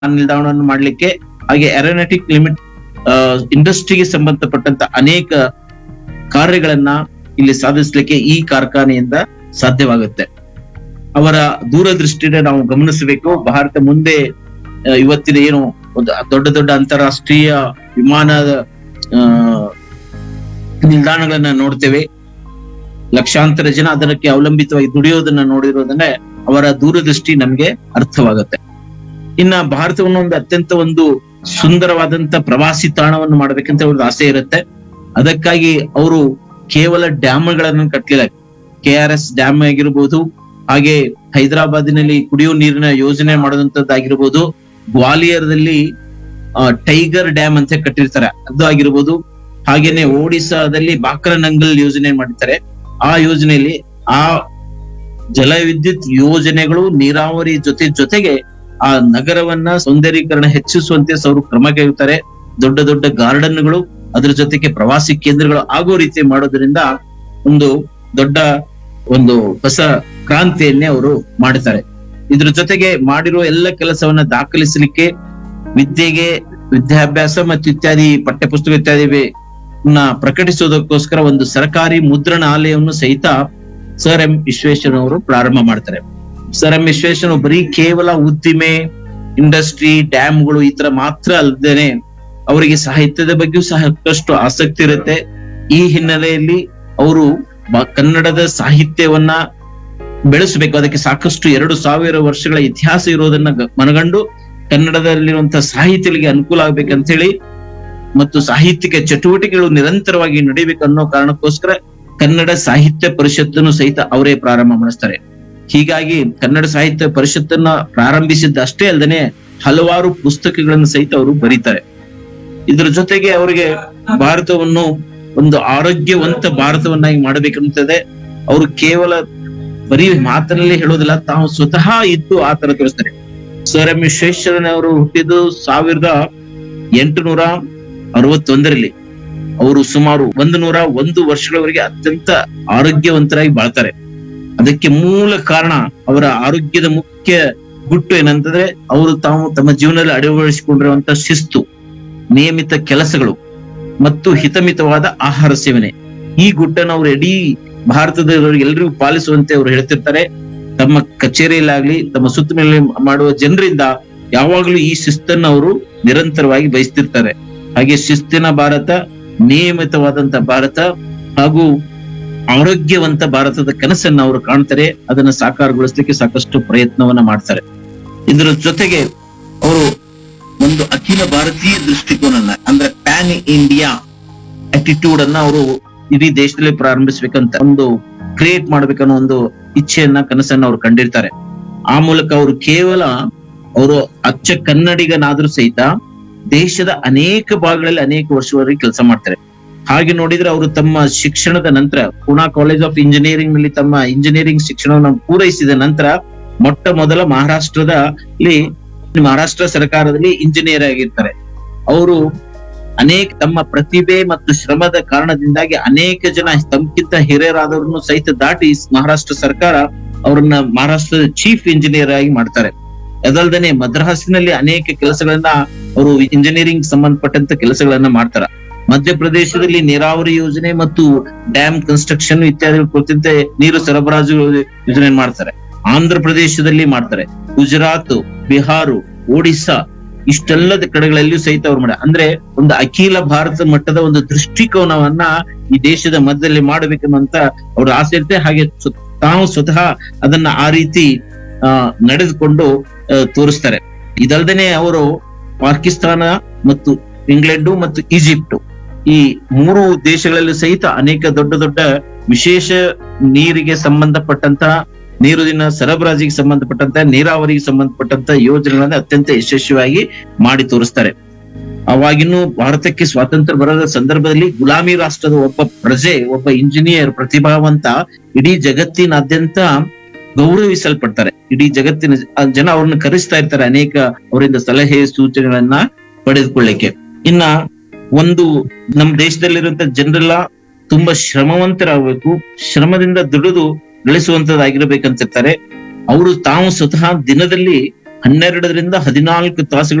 ನಿಲ್ದಾಣವನ್ನು ಮಾಡ್ಲಿಕ್ಕೆ ಹಾಗೆ ಏರೋನಾಟಿಕ್ ಲಿಮಿಟ್ ಇಂಡಸ್ಟ್ರಿಗೆ ಸಂಬಂಧಪಟ್ಟಂತ ಅನೇಕ ಕಾರ್ಯಗಳನ್ನ ಇಲ್ಲಿ ಸಾಧಿಸಲಿಕ್ಕೆ ಈ ಕಾರ್ಖಾನೆಯಿಂದ ಸಾಧ್ಯವಾಗುತ್ತೆ ಅವರ ದೂರದೃಷ್ಟಿನ ನಾವು ಗಮನಿಸಬೇಕು ಭಾರತ ಮುಂದೆ ಆ, ಇವತ್ತಿನ ಏನು ಒಂದು ದೊಡ್ಡ ದೊಡ್ಡ ಅಂತಾರಾಷ್ಟ್ರೀಯ ವಿಮಾನದ ಆ, ನಿಲ್ದಾಣಗಳನ್ನ ನೋಡ್ತೇವೆ ಲಕ್ಷಾಂತರ ಜನ ಅದಕ್ಕೆ ಅವಲಂಬಿತವಾಗಿ ದುಡಿಯೋದನ್ನ ನೋಡಿರೋದನ್ನ ಅವರ ದೂರದೃಷ್ಟಿ ನಮ್ಗೆ ಅರ್ಥವಾಗುತ್ತೆ ಇನ್ನ ಭಾರತವನ್ನು ಒಂದು ಅತ್ಯಂತ ಒಂದು ಸುಂದರವಾದಂತ ಪ್ರವಾಸಿ ತಾಣವನ್ನು ಮಾಡ್ಬೇಕಂತ ಒಂದು ಆಸೆ ಇರುತ್ತೆ ಅದಕ್ಕಾಗಿ ಅವರು ಕೇವಲ ಡ್ಯಾಮ್ಗಳನ್ನು ಕಟ್ಟಲಿಲ್ಲ ಕೆ ಆರ್ ಎಸ್ ಡ್ಯಾಮ್ ಆಗಿರ್ಬೋದು ಹಾಗೆ ಹೈದರಾಬಾದಿನಲ್ಲಿ ಕುಡಿಯುವ ನೀರಿನ ಯೋಜನೆ ಮಾಡೋದಂತದ್ದಾಗಿರ್ಬೋದು ಗ್ವಾಲಿಯರ್ದಲ್ಲಿ ಆ, ಟೈಗರ್ ಡ್ಯಾಮ್ ಅಂತ ಕಟ್ಟಿರ್ತಾರೆ ಅದು ಆಗಿರ್ಬೋದು ಹಾಗೇನೆ ಒಡಿಸ್ಸಾದಲ್ಲಿ ಬಾಕ್ರನಂಗಲ್ ಯೋಜನೆ ಮಾಡಿರ್ತಾರೆ ಆ ಯೋಜನೆಯಲ್ಲಿ ಆ ಜಲವಿದ್ಯುತ್ ಯೋಜನೆಗಳು ನೀರಾವರಿ ಜೊತೆ ಜೊತೆಗೆ ಆ ನಗರವನ್ನ ಸೌಂದರ್ಯೀಕರಣ ಹೆಚ್ಚಿಸುವಂತೆ ಅವರು ಕ್ರಮ ಕೈಗೊಳ್ತಾರೆ ದೊಡ್ಡ ದೊಡ್ಡ ಗಾರ್ಡನ್ಗಳು ಅದ್ರ ಜೊತೆಗೆ ಪ್ರವಾಸಿ ಕೇಂದ್ರಗಳು ಆಗೋ ರೀತಿ ಮಾಡೋದ್ರಿಂದ ಒಂದು ದೊಡ್ಡ ಒಂದು ಹೊಸ ಕ್ರಾಂತಿಯನ್ನೇ ಅವರು ಮಾಡ್ತಾರೆ ಇದ್ರ ಜೊತೆಗೆ ಮಾಡಿರುವ ಎಲ್ಲ ಕೆಲಸವನ್ನ ದಾಖಲಿಸಲಿಕ್ಕೆ ವಿದ್ಯೆಗೆ ವಿದ್ಯಾಭ್ಯಾಸ ಮತ್ತು ಇತ್ಯಾದಿ ಪಠ್ಯಪುಸ್ತಕ ಇತ್ಯಾದಿ ನ ಪ್ರಕಟಿಸುವುದಕ್ಕೋಸ್ಕರ ಒಂದು ಸರ್ಕಾರಿ ಮುದ್ರಣಾಲಯವನ್ನು ಸಹಿತ ಸರ್ ಎಂ ವಿಶ್ವೇಶ್ವರ ಅವರು ಪ್ರಾರಂಭ ಮಾಡ್ತಾರೆ ಸರ್ ಎಂ ವಿಶ್ವೇಶ್ವರ ಬರೀ ಕೇವಲ ಉದ್ದಿಮೆ ಇಂಡಸ್ಟ್ರಿ ಡ್ಯಾಮ್ಗಳು ಈ ತರ ಮಾತ್ರ ಅಲ್ಲದೇನೆ ಅವರಿಗೆ ಸಾಹಿತ್ಯದ ಬಗ್ಗೆಯೂ ಸಾಕಷ್ಟು ಆಸಕ್ತಿ ಇರುತ್ತೆ ಈ ಹಿನ್ನೆಲೆಯಲ್ಲಿ ಅವರು ಬ- ಕನ್ನಡದ ಸಾಹಿತ್ಯವನ್ನ ಬೆಳೆಸಬೇಕು ಅದಕ್ಕೆ ಸಾಕಷ್ಟು ಎರಡು ಸಾವಿರ ವರ್ಷಗಳ ಇತಿಹಾಸ ಇರೋದನ್ನ ಗ- ಮನಗಂಡು ಕನ್ನಡದಲ್ಲಿರುವಂತಹ ಸಾಹಿತ್ಯಗಳಿಗೆ ಅನುಕೂಲ ಆಗ್ಬೇಕಂತ ಹೇಳಿ ಮತ್ತು ಸಾಹಿತ್ಯಿಕ ಚಟುವಟಿಕೆಗಳು ನಿರಂತರವಾಗಿ ನಡೀಬೇಕು ಅನ್ನೋ ಕಾರಣಕ್ಕೋಸ್ಕರ ಕನ್ನಡ ಸಾಹಿತ್ಯ ಪರಿಷತ್ತನ್ನು ಸಹಿತ ಅವರೇ ಪ್ರಾರಂಭ ಮಾಡಿಸ್ತಾರೆ ಹೀಗಾಗಿ ಕನ್ನಡ ಸಾಹಿತ್ಯ ಪರಿಷತ್ತನ್ನ ಪ್ರಾರಂಭಿಸಿದ್ದಷ್ಟೇ ಅಲ್ಲದೆ ಹಲವಾರು ಪುಸ್ತಕಗಳನ್ನು ಸಹಿತ ಅವರು ಬರೀತಾರೆ ಇದ್ರ ಜೊತೆಗೆ ಅವರಿಗೆ ಭಾರತವನ್ನು ಒಂದು ಆರೋಗ್ಯವಂತ ಭಾರತವನ್ನಾಗಿ ಮಾಡಬೇಕಂತದೆ ಅವರು ಕೇವಲ ಬರೀ ಮಾತಿನಲ್ಲಿ ಹೇಳೋದಿಲ್ಲ ತಾವು ಸ್ವತಃ ಇದ್ದು ಆ ತರ ತೋರಿಸ್ತಾರೆ ಸರ್ ಎಂ ವಿಶ್ವೇಶ್ವರಯ್ಯನವರು ಹುಟ್ಟಿದ್ದು ಸಾವಿರದ ಎಂಟುನೂರ ಅರವತ್ತೊಂದರಲ್ಲಿ ಅವರು ಸುಮಾರು ಒಂದು ನೂರ ಒಂದು ವರ್ಷಗಳವರೆಗೆ ಅತ್ಯಂತ ಆರೋಗ್ಯವಂತರಾಗಿ ಬಾಳ್ತಾರೆ ಅದಕ್ಕೆ ಮೂಲ ಕಾರಣ ಅವರ ಆರೋಗ್ಯದ ಮುಖ್ಯ ಗುಟ್ಟು ಏನಂತಂದ್ರೆ ಅವರು ತಾವು ತಮ್ಮ ಜೀವನದಲ್ಲಿ ಅಳವಡಿಸಿಕೊಂಡಿರುವಂತ ಶಿಸ್ತು ನಿಯಮಿತ ಕೆಲಸಗಳು ಮತ್ತು ಹಿತಮಿತವಾದ ಆಹಾರ ಸೇವನೆ ಈ ಗುಟ್ಟನ್ನು ಅವರು ಇಡೀ ಭಾರತದ ಎಲ್ಲರಿಗೂ ಪಾಲಿಸುವಂತೆ ಅವರು ಹೇಳ್ತಿರ್ತಾರೆ ತಮ್ಮ ಕಚೇರಿಯಲ್ಲಾಗ್ಲಿ ತಮ್ಮ ಸುತ್ತಮುತ್ತಲ ಮಾಡುವ ಜನರಿಂದ ಯಾವಾಗಲೂ ಈ ಶಿಸ್ತನ್ನು ಅವರು ನಿರಂತರವಾಗಿ ಬಯಸ್ತಿರ್ತಾರೆ ಹಾಗೆ ಶಿಸ್ತಿನ ಭಾರತ ನಿಯಮಿತವಾದಂತ ಭಾರತ ಹಾಗೂ ಆರೋಗ್ಯವಂತ ಭಾರತದ ಕನಸನ್ನ ಅವರು ಕಾಣ್ತಾರೆ ಅದನ್ನ ಸಾಕಾರಗೊಳಿಸ್ಲಿಕ್ಕೆ ಸಾಕಷ್ಟು ಪ್ರಯತ್ನವನ್ನ ಮಾಡ್ತಾರೆ ಇದರ ಜೊತೆಗೆ ಅವರು ಒಂದು ಅಖಿಲ ಭಾರತೀಯ ದೃಷ್ಟಿಕೋನನ್ನ ಅಂದ್ರೆ ಪ್ಯಾನ್ ಇಂಡಿಯಾ ಅಟಿಟ್ಯೂಡ್ ಅನ್ನ ಅವರು ಇಡೀ ದೇಶದಲ್ಲಿ ಪ್ರಾರಂಭಿಸ್ಬೇಕಂತ ಒಂದು ಕ್ರಿಯೇಟ್ ಮಾಡ್ಬೇಕನ್ನೋ ಒಂದು ಇಚ್ಛೆಯನ್ನ ಕನಸನ್ನ ಅವ್ರು ಕಂಡಿರ್ತಾರೆ ಆ ಮೂಲಕ ಅವರು ಕೇವಲ ಅವರು ಅಚ್ಚ ಕನ್ನಡಿಗನಾದ್ರೂ ಸಹಿತ ದೇಶದ ಅನೇಕ ಭಾಗಗಳಲ್ಲಿ ಅನೇಕ ವರ್ಷವರೆಗೆ ಕೆಲಸ ಮಾಡ್ತಾರೆ ಹಾಗೆ ನೋಡಿದ್ರೆ ಅವರು ತಮ್ಮ ಶಿಕ್ಷಣದ ನಂತರ ಪೂನಾ ಕಾಲೇಜ್ ಆಫ್ ಇಂಜಿನಿಯರಿಂಗ್ ನಲ್ಲಿ ತಮ್ಮ ಇಂಜಿನಿಯರಿಂಗ್ ಶಿಕ್ಷಣವನ್ನು ಪೂರೈಸಿದ ನಂತರ ಮೊಟ್ಟ ಮೊದಲ ಮಹಾರಾಷ್ಟ್ರದಲ್ಲಿ ಮಹಾರಾಷ್ಟ್ರ ಸರ್ಕಾರದಲ್ಲಿ ಇಂಜಿನಿಯರ್ ಆಗಿರ್ತಾರೆ ಅವರು ಅನೇಕ ತಮ್ಮ ಪ್ರತಿಭೆ ಮತ್ತು ಶ್ರಮದ ಕಾರಣದಿಂದಾಗಿ ಅನೇಕ ಜನ ತಮ್ಗಿಂತ ಹಿರಿಯರಾದವ್ರನ್ನು ಸಹಿತ ದಾಟಿ ಮಹಾರಾಷ್ಟ್ರ ಸರ್ಕಾರ ಅವರನ್ನ ಮಹಾರಾಷ್ಟ್ರದ ಚೀಫ್ ಇಂಜಿನಿಯರ್ ಆಗಿ ಮಾಡ್ತಾರೆ ಅದಲ್ದೇನೆ ಮದ್ರಾಸಿನಲ್ಲಿ ಅನೇಕ ಕೆಲಸಗಳನ್ನ ಅವರು ಇಂಜಿನಿಯರಿಂಗ್ ಸಂಬಂಧಪಟ್ಟಂತ ಕೆಲಸಗಳನ್ನ ಮಾಡ್ತಾರ ಮಧ್ಯಪ್ರದೇಶದಲ್ಲಿ ನೀರಾವರಿ ಯೋಜನೆ ಮತ್ತು ಡ್ಯಾಮ್ ಕನ್ಸ್ಟ್ರಕ್ಷನ್ ಇತ್ಯಾದಿ ಕುರಿತಂತೆ ನೀರು ಸರಬರಾಜು ಯೋಜನೆ ಮಾಡ್ತಾರೆ ಆಂಧ್ರ ಪ್ರದೇಶದಲ್ಲಿ ಮಾಡ್ತಾರೆ ಗುಜರಾತ್ ಬಿಹಾರು ಒಡಿಸ್ಸಾ ಇಷ್ಟೆಲ್ಲದ ಕಡೆಗಳಲ್ಲಿಯೂ ಸಹಿತ ಅವ್ರು ಮಾಡ ಅಂದ್ರೆ ಒಂದು ಅಖಿಲ ಭಾರತ ಮಟ್ಟದ ಒಂದು ದೃಷ್ಟಿಕೋನವನ್ನ ಈ ದೇಶದ ಮಧ್ಯದಲ್ಲಿ ಮಾಡಬೇಕನ್ನಂತ ಅವ್ರ ಆಸೆ ಇರುತ್ತೆ ಹಾಗೆ ಸ್ವ- ತಾವು ಸ್ವತಃ ಅದನ್ನ ಆ ರೀತಿ ಆ ನಡೆದುಕೊಂಡು ಆ, ತೋರಿಸ್ತಾರೆ ಇದಲ್ದೇನೆ ಅವರು ಪಾಕಿಸ್ತಾನ ಮತ್ತು ಇಂಗ್ಲೆಂಡು ಮತ್ತು ಈಜಿಪ್ಟ್ ಈ ಮೂರು ದೇಶಗಳಲ್ಲಿ ಸಹಿತ ಅನೇಕ ದೊಡ್ಡ ದೊಡ್ಡ ವಿಶೇಷ ನೀರಿಗೆ ಸಂಬಂಧಪಟ್ಟಂತ ನೀರಿನ ಸರಬರಾಜಿಗೆ ಸಂಬಂಧಪಟ್ಟಂತ ನೀರಾವರಿಗೆ ಸಂಬಂಧಪಟ್ಟಂತ ಯೋಜನೆಗಳನ್ನ ಅತ್ಯಂತ ಯಶಸ್ವಿಯಾಗಿ ಮಾಡಿ ತೋರಿಸ್ತಾರೆ ಅವಾಗಿನ್ನು ಭಾರತಕ್ಕೆ ಸ್ವಾತಂತ್ರ್ಯ ಬರದ ಸಂದರ್ಭದಲ್ಲಿ ಗುಲಾಮಿ ರಾಷ್ಟ್ರದ ಒಬ್ಬ ಪ್ರಜೆ ಒಬ್ಬ ಇಂಜಿನಿಯರ್ ಪ್ರತಿಭಾವಂತ ಇಡೀ ಜಗತ್ತಿನಾದ್ಯಂತ ಗೌರವಿಸಲ್ಪಡ್ತಾರೆ ಇಡೀ ಜಗತ್ತಿನ ಆ ಜನ ಅವ್ರನ್ನ ಕರೆಸ್ತಾ ಇರ್ತಾರೆ ಅನೇಕ ಅವರಿಂದ ಸಲಹೆ ಸೂಚನೆಗಳನ್ನ ಪಡೆದುಕೊಳ್ಳಿಕ್ಕೆ ಇನ್ನ ಒಂದು ನಮ್ಮ ದೇಶದಲ್ಲಿರುವಂತ ಜನರೆಲ್ಲ ತುಂಬಾ ಶ್ರಮವಂತರಾಗಬೇಕು ಶ್ರಮದಿಂದ ದುಡಿದು ಗಳಿಸುವಂತದ್ದಾಗಿರ್ಬೇಕಂತಿರ್ತಾರೆ ಅವರು ತಾವು ಸ್ವತಃ ದಿನದಲ್ಲಿ ಹನ್ನೆರಡರಿಂದ ಹದಿನಾಲ್ಕು ತಾಸುಗಳ